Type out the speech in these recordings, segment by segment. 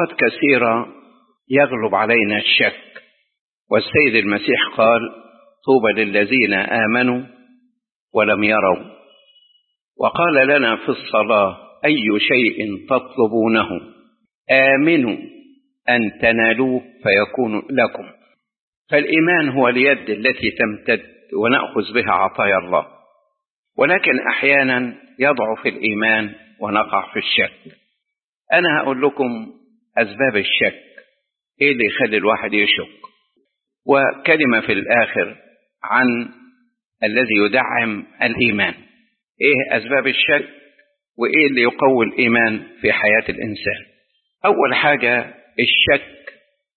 أوقات كثيرة يغلب علينا الشك والسيد المسيح قال طوبى للذين آمنوا ولم يروا وقال لنا في الصلاة أي شيء تطلبونه آمنوا أن تنالوه فيكون لكم فالإيمان هو اليد التي تمتد ونأخذ بها عطايا الله ولكن أحيانا يضعف الإيمان ونقع في الشك أنا هقول لكم أسباب الشك إيه اللي يخلي الواحد يشك وكلمة في الآخر عن الذي يدعم الإيمان إيه أسباب الشك وإيه اللي يقوي الإيمان في حياة الإنسان أول حاجة الشك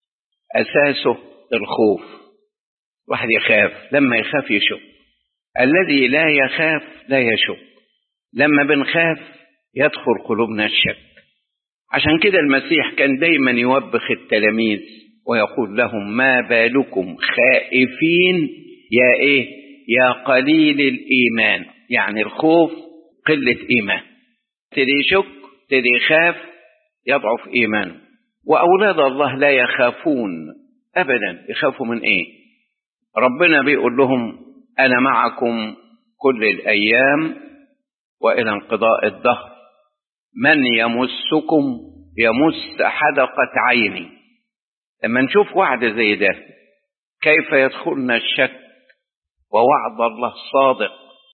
أساسه الخوف واحد يخاف لما يخاف يشك الذي لا يخاف لا يشك لما بنخاف يدخل قلوبنا الشك عشان كده المسيح كان دايما يوبخ التلاميذ ويقول لهم ما بالكم خائفين يا ايه يا قليل الايمان يعني الخوف قله ايمان تدي يشك تدي يخاف يضعف ايمانه واولاد الله لا يخافون ابدا يخافوا من ايه ربنا بيقول لهم انا معكم كل الايام والى انقضاء الدهر من يمسكم يمس حدقة عيني لما نشوف وعد زي ده كيف يدخلنا الشك ووعد الله صادق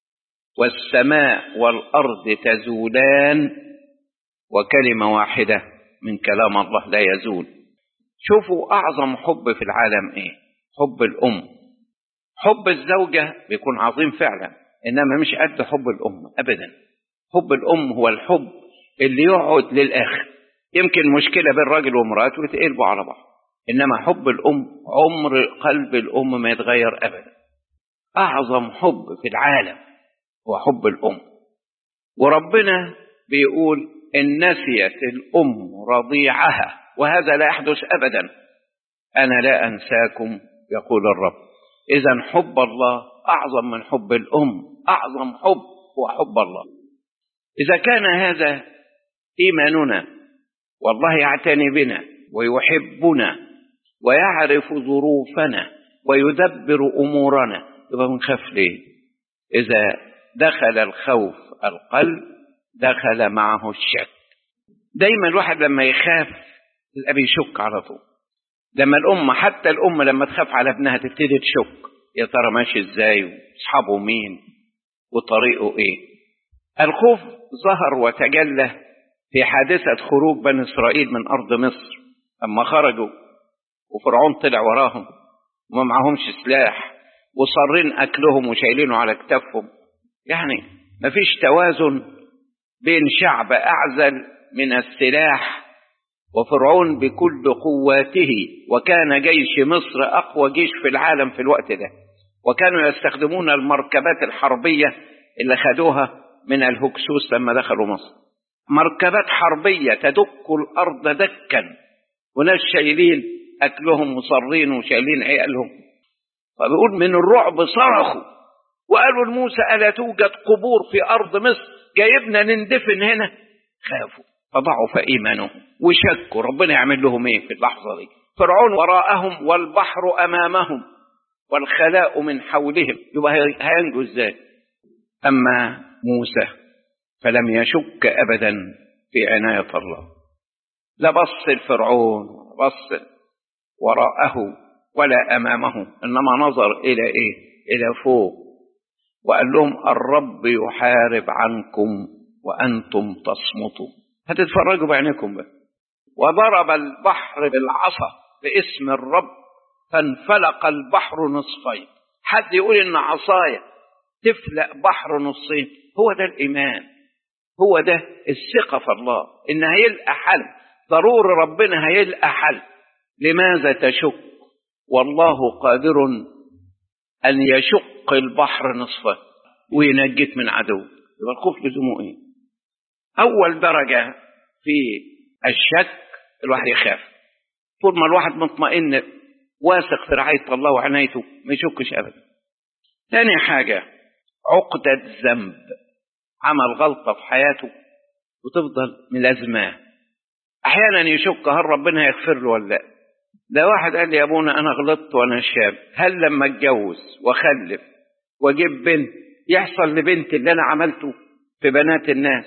والسماء والأرض تزولان وكلمة واحدة من كلام الله لا يزول شوفوا أعظم حب في العالم إيه حب الأم حب الزوجة بيكون عظيم فعلا إنما مش قد حب الأم أبدا حب الأم هو الحب اللي يقعد للآخر يمكن مشكلة بين راجل ومراته ويتقلبوا على بعض إنما حب الأم عمر قلب الأم ما يتغير أبدا أعظم حب في العالم هو حب الأم وربنا بيقول إن نسيت الأم رضيعها وهذا لا يحدث أبدا أنا لا أنساكم يقول الرب إذا حب الله أعظم من حب الأم أعظم حب هو حب الله إذا كان هذا إيماننا والله يعتني بنا ويحبنا ويعرف ظروفنا ويدبر أمورنا يبقى بنخاف ليه إذا دخل الخوف القلب دخل معه الشك دايما الواحد لما يخاف يبقى بيشك على طول لما الأم حتى الأم لما تخاف على ابنها تبتدي تشك يا ترى ماشي ازاي واصحابه مين وطريقه ايه الخوف ظهر وتجلى في حادثة خروج بني إسرائيل من أرض مصر أما خرجوا وفرعون طلع وراهم وما معهمش سلاح وصارين أكلهم وشايلينه على كتافهم يعني مفيش توازن بين شعب أعزل من السلاح وفرعون بكل قواته وكان جيش مصر أقوى جيش في العالم في الوقت ده وكانوا يستخدمون المركبات الحربية اللي خدوها من الهكسوس لما دخلوا مصر مركبات حربية تدك الأرض دكا وناس شايلين أكلهم وصارين وشايلين عيالهم فبيقول من الرعب صرخوا وقالوا لموسى ألا توجد قبور في أرض مصر جايبنا نندفن هنا خافوا فضعف إيمانهم وشكوا ربنا يعمل لهم إيه في اللحظة دي فرعون وراءهم والبحر أمامهم والخلاء من حولهم يبقى هينجوا إزاي أما موسى فلم يشك أبدا في عناية الله لا بص الفرعون بص وراءه ولا أمامه إنما نظر إلى إيه إلى فوق وقال لهم الرب يحارب عنكم وأنتم تصمتوا هتتفرجوا بعينكم بقى وضرب البحر بالعصا باسم الرب فانفلق البحر نصفين حد يقول ان عصايا تفلق بحر نصين هو ده الايمان هو ده الثقه في الله ان هيلقى حل ضروري ربنا هيلقى حل لماذا تشك والله قادر ان يشق البحر نصفه وينجيك من عدو يبقى الخوف لزومه ايه اول درجه في الشك الواحد يخاف طول ما الواحد مطمئن واثق في رعاية الله وعنايته ما يشكش أبدا ثاني حاجة عقدة ذنب عمل غلطة في حياته وتفضل ملازماه احيانا يشك هل ربنا يغفر له ولا لا ده واحد قال لي يا ابونا انا غلطت وانا شاب هل لما اتجوز واخلف واجيب بنت يحصل لبنت اللي انا عملته في بنات الناس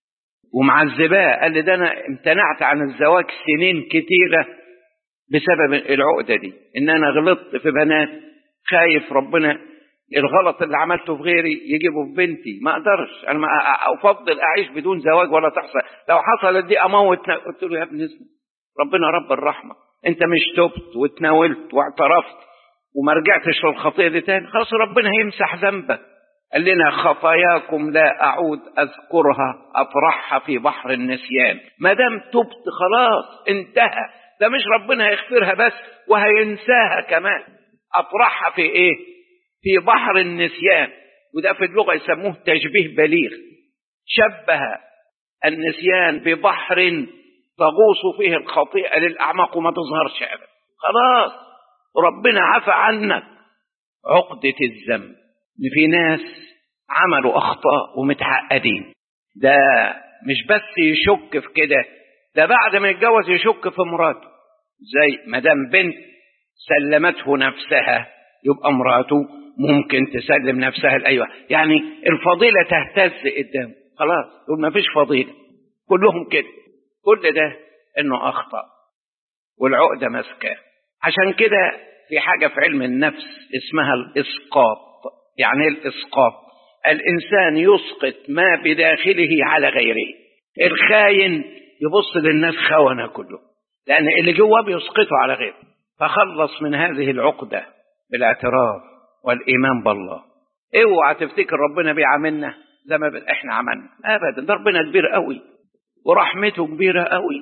ومعذباه قال لي ده انا امتنعت عن الزواج سنين كتيره بسبب العقده دي ان انا غلطت في بنات خايف ربنا الغلط اللي عملته في غيري يجيبه في بنتي ما اقدرش انا ما افضل اعيش بدون زواج ولا تحصل لو حصلت دي اموت قلت له يا ابني اسمع ربنا رب الرحمه انت مش تبت واتناولت واعترفت وما رجعتش للخطيه دي تاني خلاص ربنا هيمسح ذنبك قال لنا خطاياكم لا اعود اذكرها اطرحها في بحر النسيان ما دام تبت خلاص انتهى ده مش ربنا هيغفرها بس وهينساها كمان اطرحها في ايه في بحر النسيان وده في اللغه يسموه تشبيه بليغ شبه النسيان ببحر تغوص فيه الخطيئه للاعماق وما تظهرش ابدا خلاص ربنا عفى عنك عقده الذنب ان في ناس عملوا اخطاء ومتعقدين ده مش بس يشك في كده ده بعد ما يتجوز يشك في مراته زي ما دام بنت سلمته نفسها يبقى مراته ممكن تسلم نفسها لايوه يعني الفضيله تهتز قدامه خلاص يقول ما فيش فضيله كلهم كده كل ده انه اخطا والعقده ماسكاه عشان كده في حاجه في علم النفس اسمها الاسقاط يعني ايه الاسقاط الانسان يسقط ما بداخله على غيره الخاين يبص للناس خونه كله لان اللي جواه بيسقطه على غيره فخلص من هذه العقده بالاعتراف والايمان بالله اوعى تفتكر ربنا بيعاملنا زي ما احنا عملنا ابدا ده ربنا كبير قوي ورحمته كبيره قوي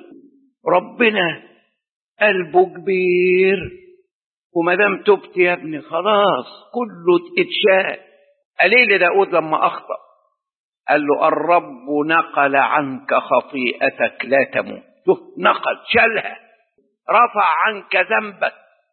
ربنا قلبه كبير وما دام تبت يا ابني خلاص كله اتشال قليل لداود لما اخطا قال له الرب نقل عنك خطيئتك لا تموت شوف نقل شالها رفع عنك ذنبك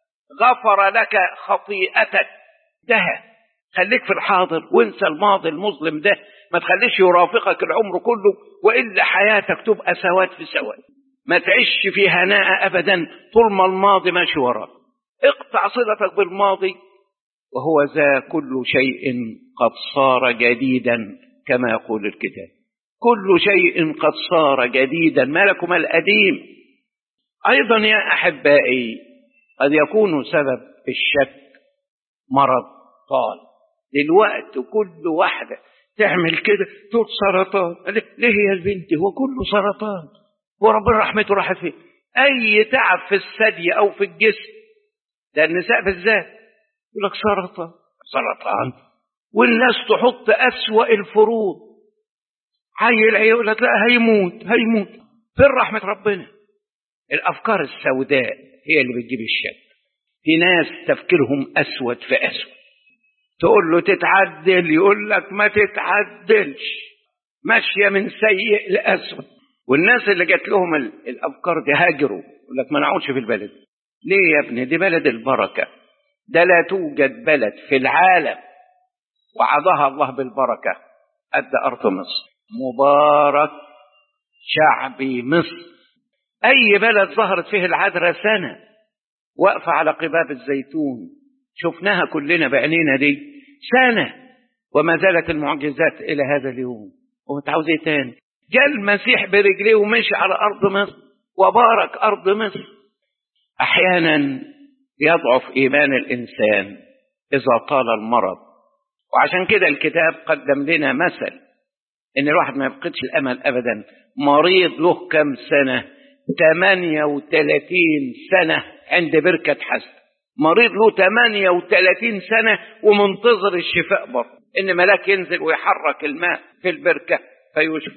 غفر لك خطيئتك انتهى خليك في الحاضر وانسى الماضي المظلم ده ما تخليش يرافقك العمر كله والا حياتك تبقى سواد في سواد ما تعيش في هناء ابدا طول ما الماضي ماشي وراك اقطع صلتك بالماضي وهو ذا كل شيء قد صار جديدا كما يقول الكتاب كل شيء قد صار جديدا ما لكم القديم ايضا يا احبائي قد يكون سبب الشك مرض طال دلوقتي كل واحدة تعمل كده تقول سرطان ليه يا البنت هو كله سرطان هو ربنا رحمته راحت فين اي تعب في الثدي او في الجسم ده النساء بالذات يقول لك سرطان سرطان والناس تحط اسوأ الفروض عيل يقول لك لا هيموت هيموت فين رحمة ربنا الافكار السوداء هي اللي بتجيب الشك في ناس تفكيرهم اسود في اسود تقول له تتعدل يقول لك ما تتعدلش ماشيه من سيء لاسود والناس اللي جات لهم الافكار دي هاجروا يقول لك ما نقعدش في البلد ليه يا ابني دي بلد البركه ده لا توجد بلد في العالم وعظها الله بالبركه قد ارض مصر مبارك شعبي مصر اي بلد ظهرت فيه العذراء سنه واقفه على قباب الزيتون شفناها كلنا بعينينا دي سنة وما زالت المعجزات إلى هذا اليوم وانت عاوز ايه تاني جاء المسيح برجليه ومشي على أرض مصر وبارك أرض مصر أحيانا يضعف إيمان الإنسان إذا طال المرض وعشان كده الكتاب قدم لنا مثل إن الواحد ما يفقدش الأمل أبدا مريض له كم سنة 38 سنة عند بركة حسن مريض له 38 سنة ومنتظر الشفاء برضه إن ملاك ينزل ويحرك الماء في البركة فيشفى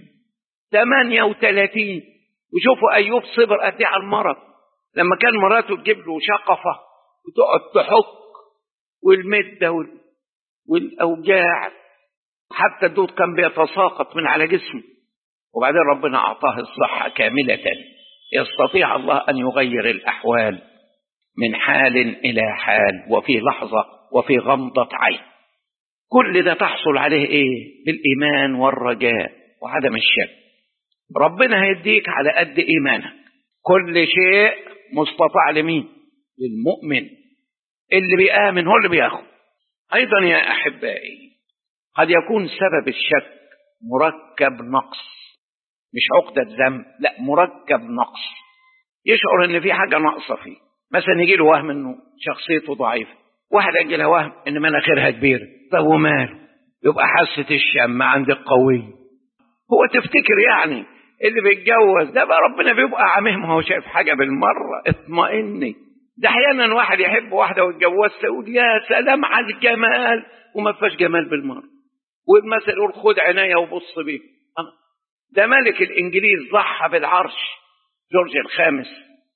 38 وشوفوا أيوب صبر قد على المرض لما كان مراته تجيب له شقفة وتقعد تحك والمدة والأوجاع حتى الدود كان بيتساقط من على جسمه وبعدين ربنا أعطاه الصحة كاملة يستطيع الله أن يغير الأحوال من حال إلى حال وفي لحظة وفي غمضة عين كل ده تحصل عليه إيه بالإيمان والرجاء وعدم الشك ربنا هيديك على قد إيمانك كل شيء مستطاع لمين للمؤمن اللي بيآمن هو اللي بياخد أيضا يا أحبائي قد يكون سبب الشك مركب نقص مش عقدة ذنب لا مركب نقص يشعر ان في حاجة ناقصة فيه مثلا يجي له وهم انه شخصيته ضعيفة واحد يجي له وهم ان مناخيرها كبيرة طب وماله يبقى حاسة الشم عندك قوية هو تفتكر يعني اللي بيتجوز ده بقى ربنا بيبقى عامه ما هو شايف حاجة بالمرة اطمئني ده احيانا واحد يحب واحدة ويتجوزها يقول يا سلام على الجمال وما فيهاش جمال بالمرة والمثل يقول خد عناية وبص بيه ده ملك الانجليز ضحى بالعرش جورج الخامس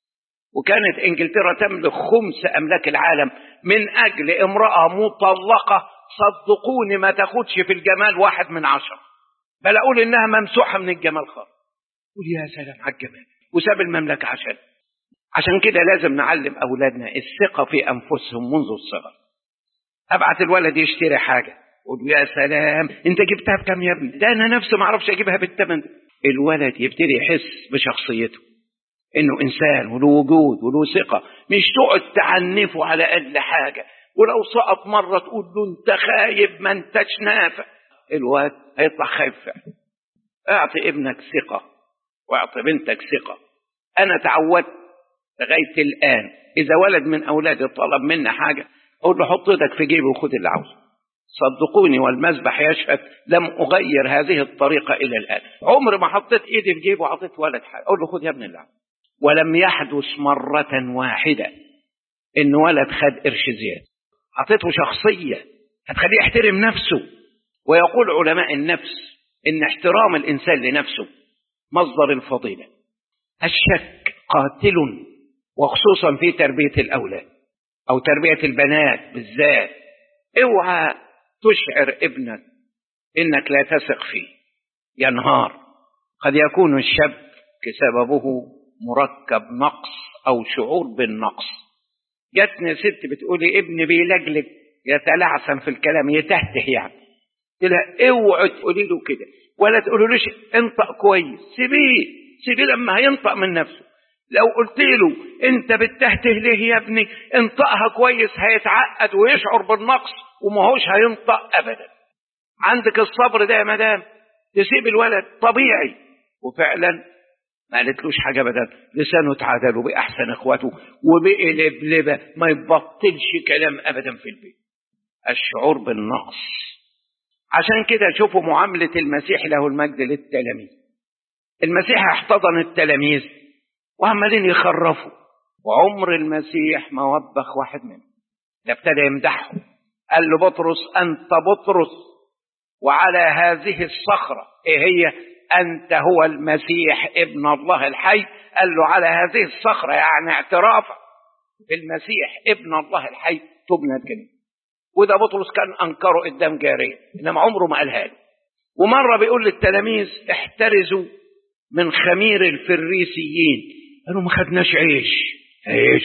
وكانت انجلترا تملك خمس املاك العالم من اجل امراه مطلقه صدقوني ما تاخدش في الجمال واحد من عشره بل اقول انها ممسوحه من الجمال خالص قول يا سلام على الجمال وساب المملكه عشان عشان كده لازم نعلم اولادنا الثقه في انفسهم منذ الصغر ابعت الولد يشتري حاجه قول يا سلام انت جبتها بكام يا ابني ده انا نفسي ما اعرفش اجيبها بالثمن الولد يبتدي يحس بشخصيته انه انسان وله وجود وله ثقه مش تقعد تعنفه على قد حاجه ولو سقط مره تقول له انت خايب ما انتش نافع الواد هيطلع خايف فعلا اعطي ابنك ثقه واعطي بنتك ثقه انا تعودت لغايه الان اذا ولد من اولادي طلب منا حاجه اقول له حط ايدك في جيبي وخد اللي عاوزه صدقوني والمذبح يشهد لم أغير هذه الطريقة إلى الآن عمر ما حطيت إيدي في جيبي وعطيت ولد حاجة أقول له خد يا ابن الله ولم يحدث مرة واحدة إن ولد خد قرش زيادة أعطيته شخصية هتخليه يحترم نفسه ويقول علماء النفس إن احترام الإنسان لنفسه مصدر الفضيلة الشك قاتل وخصوصا في تربية الأولاد أو تربية البنات بالذات اوعى تشعر ابنك انك لا تثق فيه ينهار قد يكون الشك سببه مركب نقص او شعور بالنقص جاتني ست بتقولي ابني بيلجلج يتلعثم في الكلام يتهته يعني قلت لها اوعي تقولي له كده ولا تقولولوش انطق كويس سيبيه سيبيه لما هينطق من نفسه لو قلت له انت بتهته ليه يا ابني انطقها كويس هيتعقد ويشعر بالنقص وما هوش هينطق ابدا عندك الصبر ده يا مدام تسيب الولد طبيعي وفعلا ما قالتلوش حاجة ابدا لسانه اتعدل وبقى احسن اخواته وبقي لبلبة ما يبطلش كلام ابدا في البيت الشعور بالنقص عشان كده شوفوا معاملة المسيح له المجد للتلاميذ المسيح احتضن التلاميذ وعمالين يخرفوا وعمر المسيح ما وبخ واحد منهم ده ابتدى يمدحهم قال له بطرس انت بطرس وعلى هذه الصخرة ايه هي انت هو المسيح ابن الله الحي قال له على هذه الصخرة يعني اعتراف بالمسيح ابن الله الحي تبنى الكنيسة وده بطرس كان انكره قدام جارية انما عمره ما قالها له ومرة بيقول للتلاميذ احترزوا من خمير الفريسيين قالوا ما خدناش عيش عيش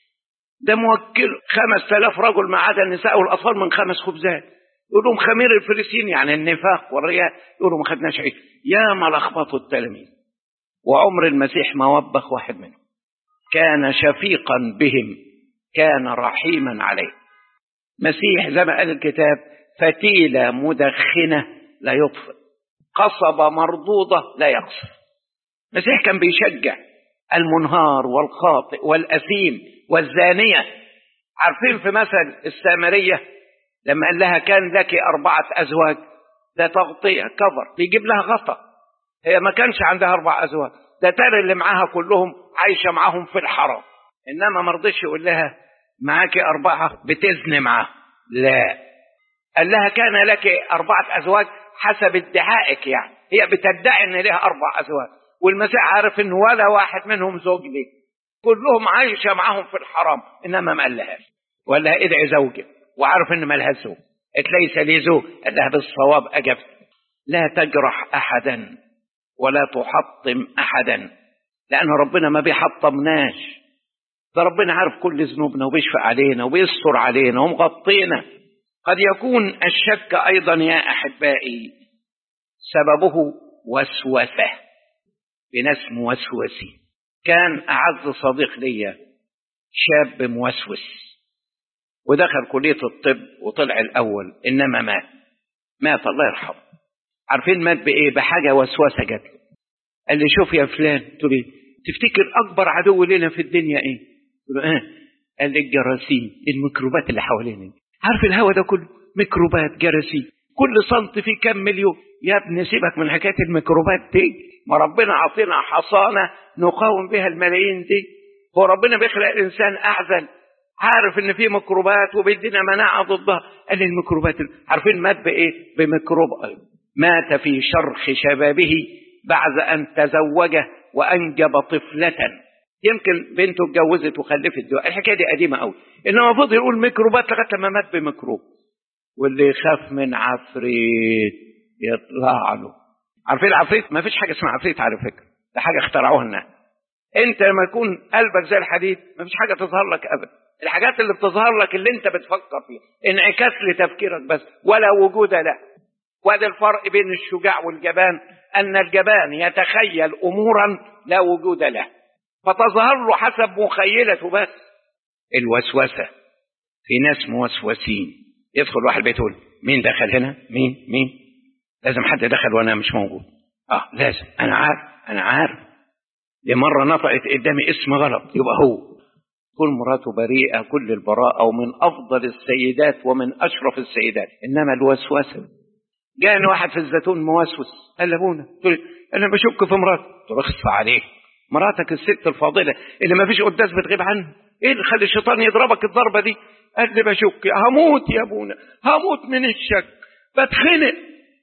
ده موكل خمس تلاف رجل ما عدا النساء والأطفال من خمس خبزات يقول لهم خمير الفريسيين يعني النفاق والرياء يقولوا ما خدناش عيش يا ما لخبطوا التلاميذ وعمر المسيح ما وبخ واحد منهم كان شفيقا بهم كان رحيما عليه مسيح زي ما قال الكتاب فتيلة مدخنة لا يطفئ قصبة مردودة لا يقصر المسيح كان بيشجع المنهار والخاطئ والأثيم والزانية عارفين في مثل السامرية لما قال لها كان لك أربعة أزواج ده تغطية كفر بيجيب لها غطا هي ما كانش عندها أربع أزواج ده ترى اللي معاها كلهم عايشة معاهم في الحرام إنما ما رضيش يقول لها معاكي أربعة بتزني معاهم لا قال لها كان لك أربعة أزواج حسب ادعائك يعني هي بتدعي إن لها أربع أزواج والمسيح عارف إن ولا واحد منهم زوج ليه كلهم عايشة معاهم في الحرام إنما ما قالهاش وقال لها ادعي زوجك وعارف إن مالها زوج قالت ليس لي زوج قال لها بالصواب أجبت لا تجرح أحدا ولا تحطم أحدا لأن ربنا ما بيحطمناش ده ربنا عارف كل ذنوبنا وبيشفق علينا وبيستر علينا ومغطينا قد يكون الشك أيضا يا أحبائي سببه وسوسة بناس موسوسين كان أعز صديق ليا شاب موسوس ودخل كلية الطب وطلع الأول إنما مات مات الله يرحمه عارفين مات بإيه بحاجة وسوسة جات له قال لي شوف يا فلان قلت له تفتكر أكبر عدو لنا في الدنيا إيه قلت له إيه قال لي الجراثيم الميكروبات اللي حوالينا عارف الهواء ده كله ميكروبات جراثيم كل سنت فيه كام مليون يا ابني سيبك من حكايه الميكروبات دي ما ربنا عطينا حصانه نقاوم بها الملايين دي هو ربنا بيخلق الانسان اعزل عارف ان في ميكروبات وبيدينا مناعه ضدها قال لي الميكروبات عارفين مات بايه بميكروب مات في شرخ شبابه بعد ان تزوج وانجب طفله يمكن بنته اتجوزت وخلفت دلوقتي الحكايه دي قديمه قوي انما المفروض يقول ميكروبات لغايه لما مات بميكروب واللي يخاف من عفريت يطلع له عارفين العفريت ما فيش حاجه اسمها عفريت على فكره ده حاجه اخترعوها الناس انت لما يكون قلبك زي الحديد ما فيش حاجه تظهر لك ابدا الحاجات اللي بتظهر لك اللي انت بتفكر فيها انعكاس لتفكيرك بس ولا وجود له وده الفرق بين الشجاع والجبان ان الجبان يتخيل امورا لا وجود له فتظهر له حسب مخيلته بس الوسوسه في ناس موسوسين يدخل واحد بيت يقول مين دخل هنا مين مين لازم حد دخل وانا مش موجود اه لازم انا عارف انا عارف دي مره نطقت قدامي اسم غلط يبقى هو كل مراته بريئه كل البراءه ومن افضل السيدات ومن اشرف السيدات انما الوسوسه جاءني واحد في الزيتون موسوس قال لابونا انا بشك في مراتي قلت له اخص عليك مراتك الست الفاضله اللي ما فيش قداس بتغيب عنه ايه اللي خلي الشيطان يضربك الضربه دي قال لي بشك هموت يا ابونا هموت من الشك بتخنق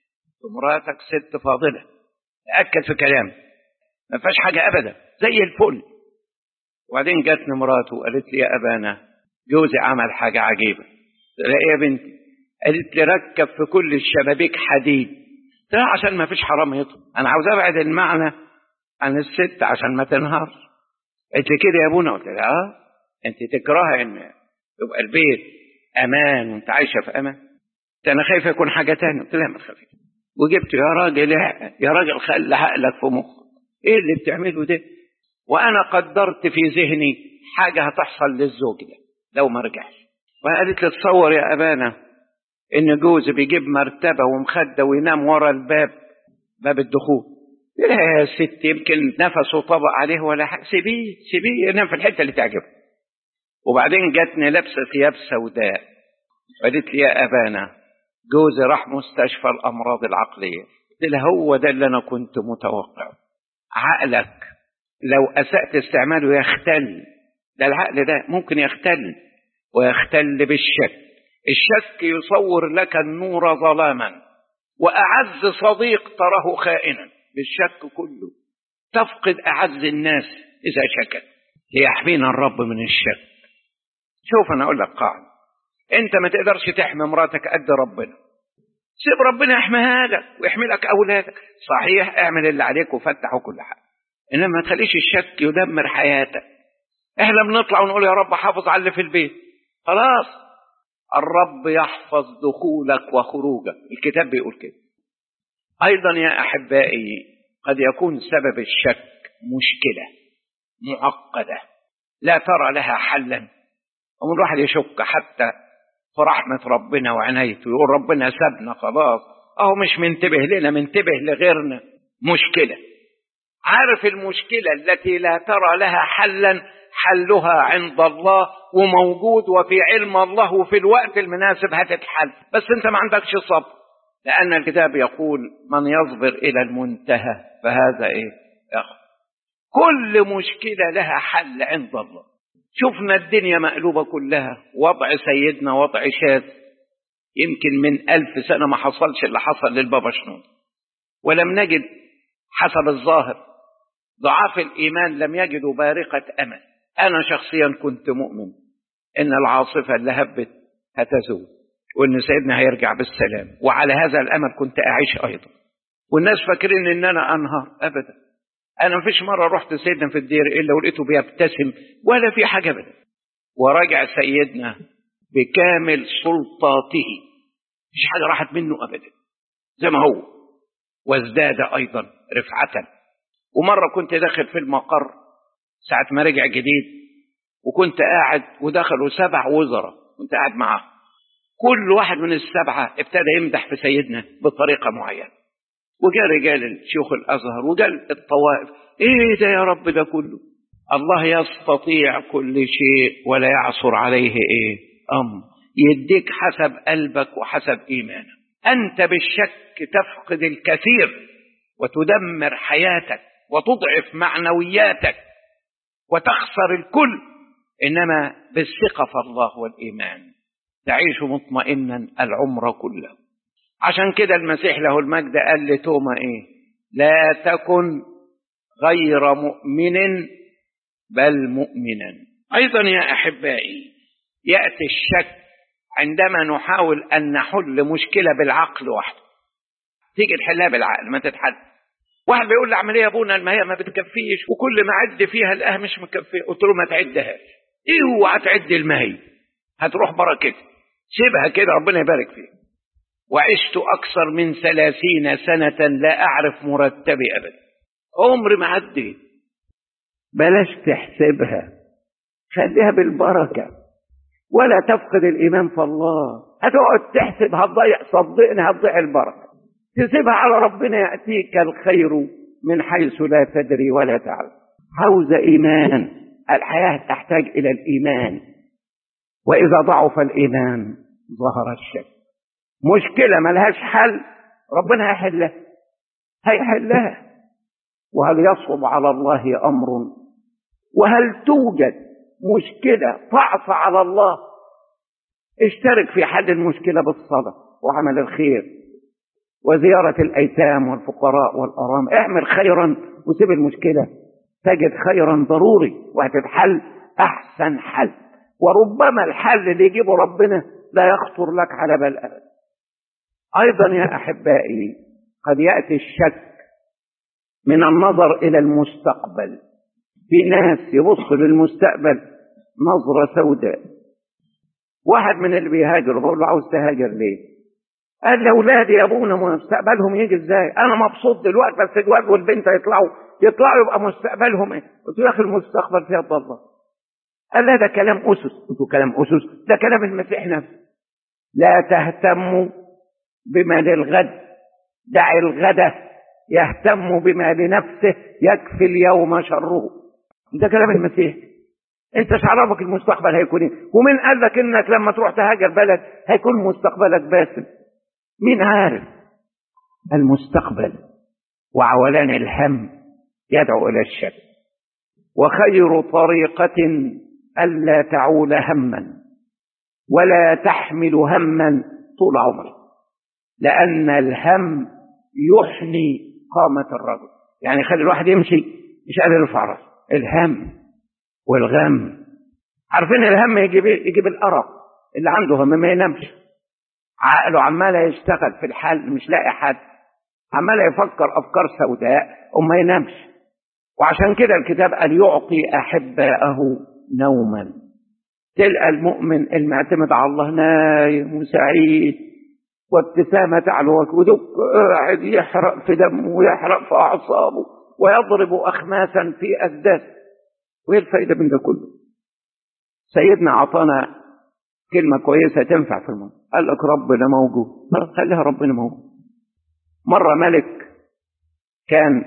مراتك ست فاضله تاكد في كلامي ما فيهاش حاجه ابدا زي الفل وبعدين جاتني مراته وقالت لي يا ابانا جوزي عمل حاجه عجيبه قلت لها ايه يا بنتي قالت لي ركب في كل الشبابيك حديد قلت لها عشان ما فيش حرام يطلع انا عاوز ابعد المعنى عن الست عشان ما تنهار قالت لي كده يا ابونا قلت لها اه انت تكرهي ان يبقى البيت امان وانت عايشه في امان قلت انا خايفه يكون حاجه تانية قلت لها ما تخافيش وجبت يا راجل يا راجل خلي عقلك في مخك ايه اللي بتعمله ده وانا قدرت في ذهني حاجه هتحصل للزوج ده لو ما رجعش وقالت لي تصور يا ابانا ان جوزي بيجيب مرتبه ومخده وينام ورا الباب باب الدخول يا ست يمكن نفسه طبق عليه ولا حاجه سيبيه سيبيه ينام في الحته اللي تعجبه وبعدين جاتني لابسه ثياب سوداء قالت لي يا ابانا جوزي راح مستشفى الامراض العقليه قلت لها هو ده اللي انا كنت متوقعه عقلك لو اسات استعماله يختل ده العقل ده ممكن يختل ويختل بالشك الشك يصور لك النور ظلاما واعز صديق تراه خائنا بالشك كله تفقد اعز الناس اذا شكت ليحمينا الرب من الشك شوف انا اقول لك قاعده انت ما تقدرش تحمي مراتك قد ربنا سيب ربنا يحميها لك ويحمي لك اولادك صحيح اعمل اللي عليك وفتح وكل حاجه انما ما تخليش الشك يدمر حياتك احنا بنطلع ونقول يا رب حافظ على اللي في البيت خلاص الرب يحفظ دخولك وخروجك الكتاب بيقول كده ايضا يا احبائي قد يكون سبب الشك مشكله معقده لا ترى لها حلا ومن واحد يشك حتى في رحمة ربنا وعنايته يقول ربنا سابنا خلاص أهو مش منتبه لنا منتبه لغيرنا مشكلة عارف المشكلة التي لا ترى لها حلا حلها عند الله وموجود وفي علم الله وفي الوقت المناسب هتتحل بس انت ما عندكش صبر لأن الكتاب يقول من يصبر إلى المنتهى فهذا إيه يخف كل مشكلة لها حل عند الله شفنا الدنيا مقلوبة كلها وضع سيدنا وضع شاذ يمكن من ألف سنة ما حصلش اللي حصل للبابا شنود ولم نجد حسب الظاهر ضعاف الإيمان لم يجدوا بارقة أمل أنا شخصيا كنت مؤمن إن العاصفة اللي هبت هتزول وإن سيدنا هيرجع بالسلام وعلى هذا الأمل كنت أعيش أيضا والناس فاكرين إن أنا أنهار أبدا أنا مفيش مرة رحت سيدنا في الدير إلا ولقيته بيبتسم ولا في حاجة أبدا ورجع سيدنا بكامل سلطاته مفيش حاجة راحت منه أبدا زي ما هو وازداد أيضا رفعة ومرة كنت داخل في المقر ساعة ما رجع جديد وكنت قاعد ودخلوا سبع وزراء كنت قاعد معاهم كل واحد من السبعة ابتدى يمدح في سيدنا بطريقة معينة وجاء رجال شيوخ الأزهر وجاء الطوائف ايه ده يا رب ده كله الله يستطيع كل شيء ولا يعصر عليه ايه امر يديك حسب قلبك وحسب ايمانك انت بالشك تفقد الكثير وتدمر حياتك وتضعف معنوياتك وتخسر الكل انما بالثقه في الله والايمان تعيش مطمئنا العمر كله عشان كده المسيح له المجد قال لتوما ايه لا تكن غير مؤمن بل مؤمنا ايضا يا احبائي ياتي الشك عندما نحاول ان نحل مشكله بالعقل وحده تيجي تحلها بالعقل ما تتحل واحد بيقول لي عمليه يا ابونا المهيه ما بتكفيش وكل ما عد فيها الايه مش مكفيه قلت له ما تعدهاش اوعى تعد المهي هتروح بركتها سيبها كده ربنا يبارك فيك وعشت اكثر من ثلاثين سنه لا اعرف مرتبي ابدا عمري ما عديت بلاش تحسبها خليها بالبركه ولا تفقد الايمان في الله هتقعد تحسب هتضيع صدقني هتضيع البركه تسيبها على ربنا ياتيك الخير من حيث لا تدري ولا تعلم عاوزه ايمان الحياه تحتاج الى الايمان واذا ضعف الايمان ظهر الشك مشكله ملهاش حل ربنا هيحلها هيحلها وهل يصعب على الله امر وهل توجد مشكله تعصى على الله اشترك في حل المشكله بالصلاه وعمل الخير وزياره الايتام والفقراء والارامل اعمل خيرا وسيب المشكله تجد خيرا ضروري وهتتحل احسن حل وربما الحل اللي يجيبه ربنا لا يخطر لك على بال ابدا ايضا يا احبائي قد ياتي الشك من النظر الى المستقبل في ناس يبص للمستقبل نظره سوداء واحد من اللي بيهاجر بقول له عاوز تهاجر ليه قال لي اولادي يا ابونا مستقبلهم يجي ازاي انا مبسوط دلوقتي بس الواد والبنت يطلعوا يطلعوا يبقى مستقبلهم ايه قلت له يا اخي المستقبل في يد الله قال لا ده كلام اسس قلت له كلام اسس ده كلام المسيح نفسه لا تهتموا بما للغد دع الغد يهتم بما لنفسه يكفي اليوم شره ده كلام المسيح انت شعرفك المستقبل هيكون ايه ومين قال لك انك لما تروح تهاجر بلد هيكون مستقبلك باسم مين عارف المستقبل وعولان الهم يدعو الى الشك وخير طريقه الا تعول هما ولا تحمل هما طول عمرك لان الهم يحني قامه الرجل يعني يخلي الواحد يمشي مش قادر يرفع راسه الهم والغم عارفين الهم يجيب يجيب الارق اللي عنده هم ما ينامش عقله عمال يشتغل في الحل مش لاقي حد عمال يفكر افكار سوداء وما ينامش وعشان كده الكتاب قال يعطي احباءه نوما تلقى المؤمن المعتمد على الله نايم وسعيد وابتسامة تعلو ودق قاعد يحرق في دمه ويحرق في أعصابه ويضرب أخماسا في أسداس وإيه الفائدة من ده كله؟ سيدنا أعطانا كلمة كويسة تنفع في الموضوع قال لك ربنا موجود خليها ربنا موجود مرة ملك كان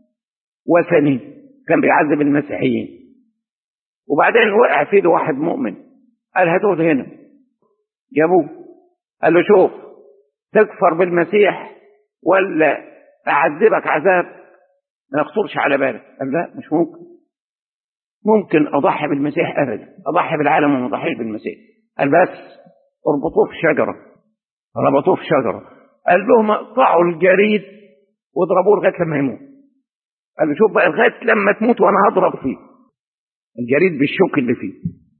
وثني كان بيعذب المسيحيين وبعدين وقع في ايده واحد مؤمن قال هاتوه هنا جابوه قال له شوف تكفر بالمسيح ولا اعذبك عذاب ما يخطرش على بالك قال لا مش ممكن ممكن اضحي بالمسيح ابدا اضحي بالعالم وما اضحيش بالمسيح قال بس اربطوه في شجره ربطوه في شجره قال لهم اقطعوا الجريد واضربوه لغايه لما يموت قال له شوف بقى لغايه لما تموت وانا هضرب فيه الجريد بالشوك اللي فيه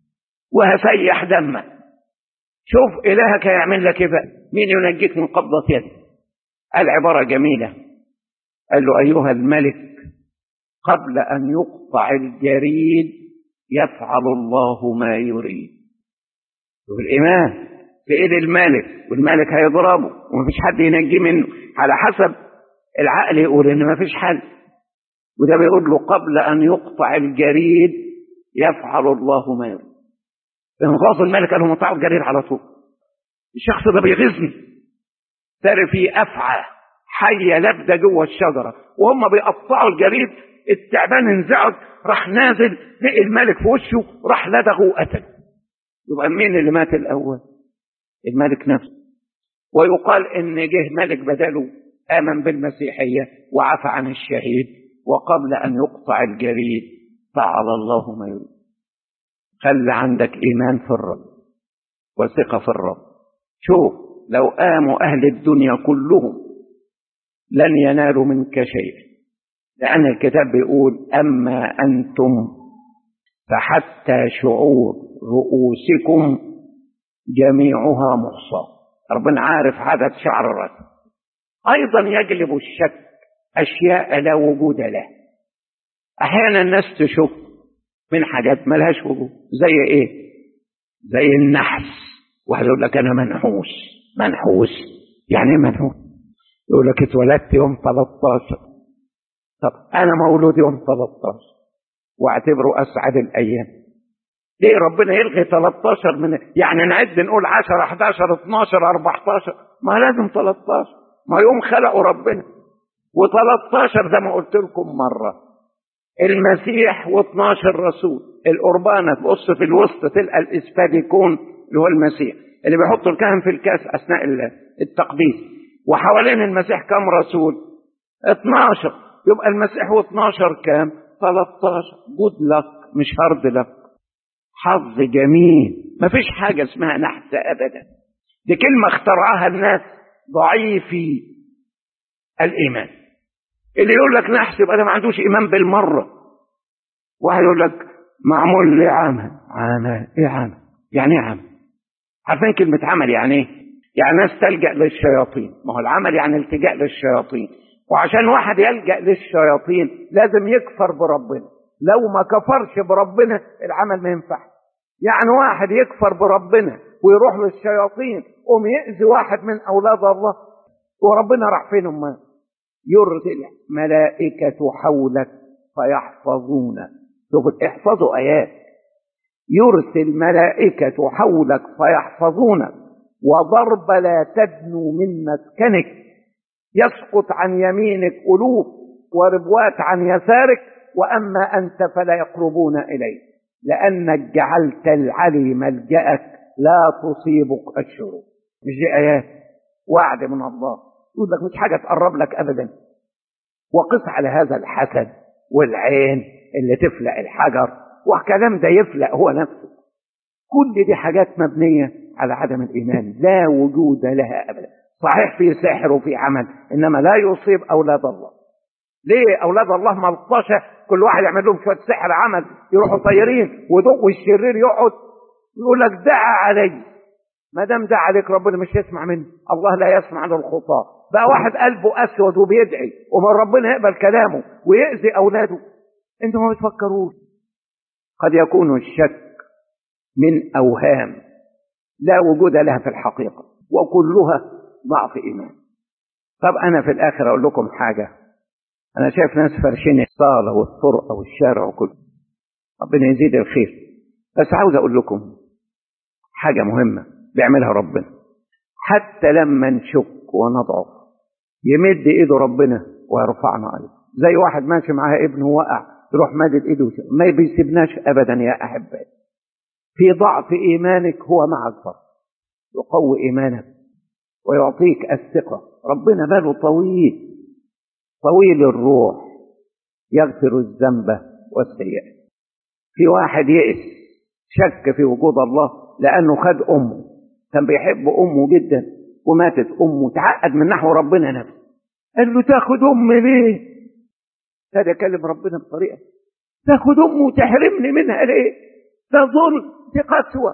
وهسيح دمك شوف إلهك هيعمل لك إيه بقى مين ينجيك من قبضة يده قال عبارة جميلة قال له أيها الملك قبل أن يقطع الجريد يفعل الله ما يريد والإيمان في إيد الملك والملك هيضربه ومفيش حد ينجيه منه على حسب العقل يقول إن مفيش حل وده بيقول له قبل أن يقطع الجريد يفعل الله ما يريد انغاظ الملك قال له مقطع الجريد على طول الشخص ده بيغيظني ترى في أفعى حية لابدة جوه الشجرة وهم بيقطعوا الجريد التعبان انزعج راح نازل لقي الملك في وشه راح لدغه وقتله يبقى مين اللي مات الأول الملك نفسه ويقال ان جه ملك بدله امن بالمسيحيه وعفى عن الشهيد وقبل ان يقطع الجريد فعل الله ما يريد خلي عندك ايمان في الرب وثقه في الرب شوف لو قاموا اهل الدنيا كلهم لن ينالوا منك شيئا لان الكتاب بيقول اما انتم فحتى شعور رؤوسكم جميعها محصاه ربنا عارف عدد شعر الرأس أيضا يجلب الشك أشياء لا وجود لها أحيانا الناس تشك من حاجات ملهاش وجود زي إيه؟ زي النحس واحد يقول لك أنا منحوس منحوس يعني إيه منحوس؟ يقول لك اتولدت يوم 13 طب أنا مولود يوم 13 واعتبره أسعد الأيام ليه ربنا يلغي 13 من يعني نعد نقول 10 11 12 14 ما لازم 13 ما يوم خلقوا ربنا و13 زي ما قلت لكم مره المسيح و12 رسول القربانه تبص في الوسط تلقى الاسفاديكون اللي هو المسيح اللي بيحطوا الكهن في الكاس اثناء التقديس وحوالين المسيح كم رسول 12 يبقى المسيح و12 كام 13 جود لك مش هارد لك حظ جميل ما فيش حاجة اسمها نحس أبدا دي كلمة اخترعها الناس ضعيفي الإيمان اللي يقول لك نحس يبقى ده ما عندوش إيمان بالمرة واحد يقول لك معمول لي عمل عمل إيه عمل يعني إيه عمل عارفين كلمة عمل يعني إيه يعني ناس تلجأ للشياطين ما هو العمل يعني التجاء للشياطين وعشان واحد يلجأ للشياطين لازم يكفر بربنا لو ما كفرش بربنا العمل ما ينفعش يعني واحد يكفر بربنا ويروح للشياطين قوم يأذي واحد من أولاد الله وربنا راح فين أمال يرسل ملائكة حولك فيحفظونك شوف احفظوا آيات يرسل ملائكة حولك فيحفظونك وضرب لا تدنو من مسكنك يسقط عن يمينك ألوف وربوات عن يسارك وأما أنت فلا يقربون إليك لأنك جعلت العلي ملجأك لا تصيبك الشرور مش دي آيات وعد من الله يقول لك مش حاجة تقرب لك أبدا وقس على هذا الحسد والعين اللي تفلق الحجر والكلام ده يفلق هو نفسه كل دي حاجات مبنية على عدم الإيمان لا وجود لها أبدا صحيح في سحر وفي عمل إنما لا يصيب أولاد الله ليه أولاد الله ملطشة كل واحد يعمل لهم شوية سحر عمل يروحوا طيارين ودق والشرير يقعد يقول لك دعا علي ما دام دعا عليك ربنا مش يسمع منه الله لا يسمع للخطاة بقى واحد قلبه أسود وبيدعي ومن ربنا يقبل كلامه ويأذي أولاده انتوا ما بتفكروش قد يكون الشك من أوهام لا وجود لها في الحقيقة وكلها ضعف إيمان طب أنا في الآخر أقول لكم حاجة أنا شايف ناس فرشين الصالة والطرقة والشارع وكله ربنا يزيد الخير بس عاوز أقول لكم حاجة مهمة بيعملها ربنا حتى لما نشك ونضعف يمد إيده ربنا ويرفعنا عليه زي واحد ماشي معاه ابنه وقع يروح مادد إيده ما بيسيبناش أبدا يا أحبائي في ضعف إيمانك هو مع الفرق يقوي إيمانك ويعطيك الثقة ربنا باله طويل طويل الروح يغفر الذنب والسيئة في واحد يئس شك في وجود الله لأنه خد أمه كان بيحب أمه جدا وماتت أمه تعقد من نحو ربنا نفسه قال له تاخد أمي ليه؟ ابتدى يكلم ربنا بطريقة تاخد أمه وتحرمني منها ليه؟ ده ظلم دي قسوة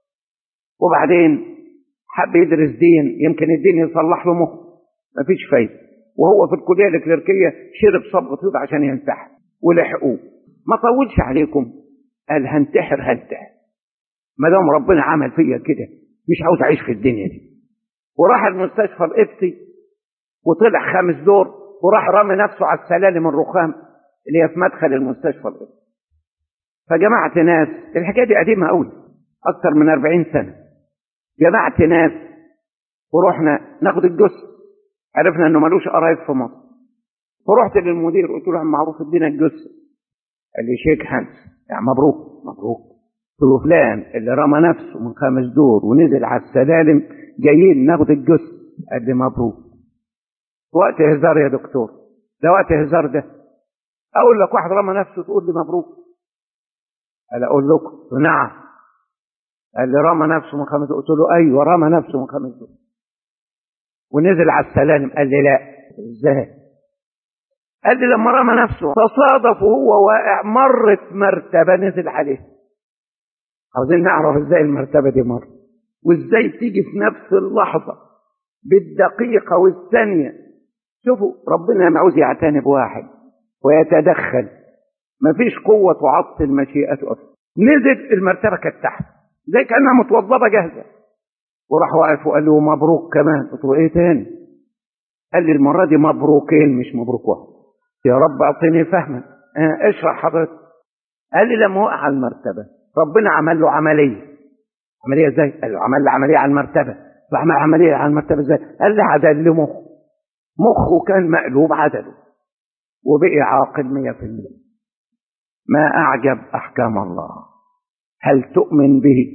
وبعدين حب يدرس دين يمكن الدين يصلح له مخه مفيش فايدة وهو في الكلية الكليركية شرب صبغة طيب عشان ينتحر ولحقوه ما طولش عليكم قال هنتحر هنتحر ما دام ربنا عمل فيا كده مش عاوز اعيش في الدنيا دي وراح المستشفى القبطي وطلع خامس دور وراح رامي نفسه على السلالم الرخام اللي هي في مدخل المستشفى الأولى فجمعت ناس الحكاية دي قديمة قوي أكثر من 40 سنة جمعت ناس ورحنا ناخد الجثة عرفنا إنه ملوش قرايب في مصر فرحت للمدير قلت له عم معروف ادينا الجثة قال لي شيك هانس يعني مبروك مبروك قلت له فلان اللي رمى نفسه من خمس دور ونزل على السلالم جايين ناخد الجثة قال لي مبروك وقت هزار يا دكتور ده وقت هزار ده اقول لك واحد رمى نفسه تقول لي مبروك قال اقول لكم نعم قال لي رمى نفسه من خمس قلت له ايوه رمى نفسه من خمس دور ونزل على السلالم قال لي لا ازاي قال لي لما رمى نفسه تصادف وهو واقع مرت مرتبه نزل عليه عاوزين نعرف ازاي المرتبه دي مر وازاي تيجي في نفس اللحظه بالدقيقه والثانيه شوفوا ربنا ما عاوز يعتني بواحد ويتدخل مفيش قوه تعطل مشيئته اصلا نزل المرتبه كانت تحت زي كانها متوضبه جاهزه وراح واقف وقال له مبروك كمان قلت له ايه تاني قال لي المره دي مبروكين مش مبروك واحد يا رب اعطيني فهما اه اشرح حضرتك قال لي لما وقع على المرتبه ربنا عمل له عمليه عمليه ازاي قال له عمل له عمليه على المرتبه فعمل عمليه على المرتبه ازاي قال لي عدل لي مخه مخه كان مقلوب عدله وبقي عاقل مية في المية ما أعجب أحكام الله هل تؤمن به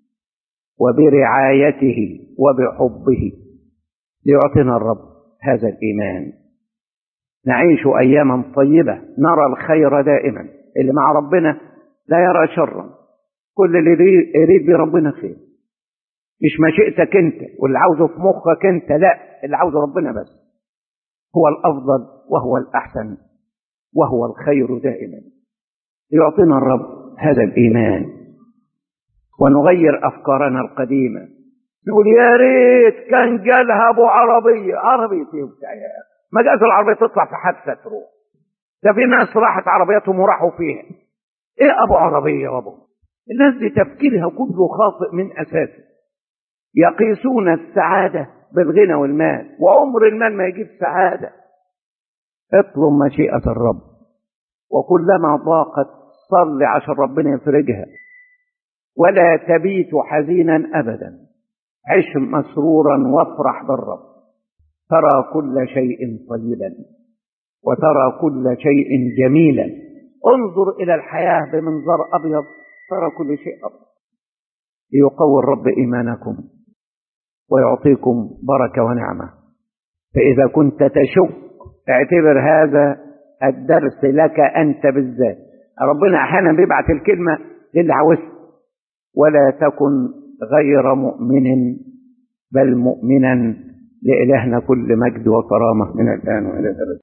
وبرعايته وبحبه ليعطينا الرب هذا الإيمان نعيش أياما طيبة نرى الخير دائما اللي مع ربنا لا يرى شرا كل اللي يريد بربنا خير مش مشيئتك انت واللي عاوزه في مخك انت لا اللي عاوزه ربنا بس هو الافضل وهو الاحسن وهو الخير دائما يعطينا الرب هذا الايمان ونغير افكارنا القديمه نقول يا ريت كان جالها ابو عربيه عربيه ايه وبتاع ما جاز العربيه تطلع في حادثه تروح ده في ناس راحت عربياتهم وراحوا فيها ايه ابو عربيه وابو الناس دي تفكيرها كله خاطئ من اساسه يقيسون السعاده بالغنى والمال وعمر المال ما يجيب سعاده اطلب مشيئه الرب وكلما ضاقت صل عشان ربنا يفرجها ولا تبيت حزينا ابدا عش مسرورا وافرح بالرب ترى كل شيء طيبا وترى كل شيء جميلا انظر الى الحياه بمنظر ابيض ترى كل شيء ابيض ليقوي الرب ايمانكم ويعطيكم بركه ونعمه فاذا كنت تشك اعتبر هذا الدرس لك انت بالذات ربنا احيانا بيبعت الكلمه للي عاوزها ولا تكن غير مؤمن بل مؤمنا لإلهنا كل مجد وكرامة من الآن وإلى الأبد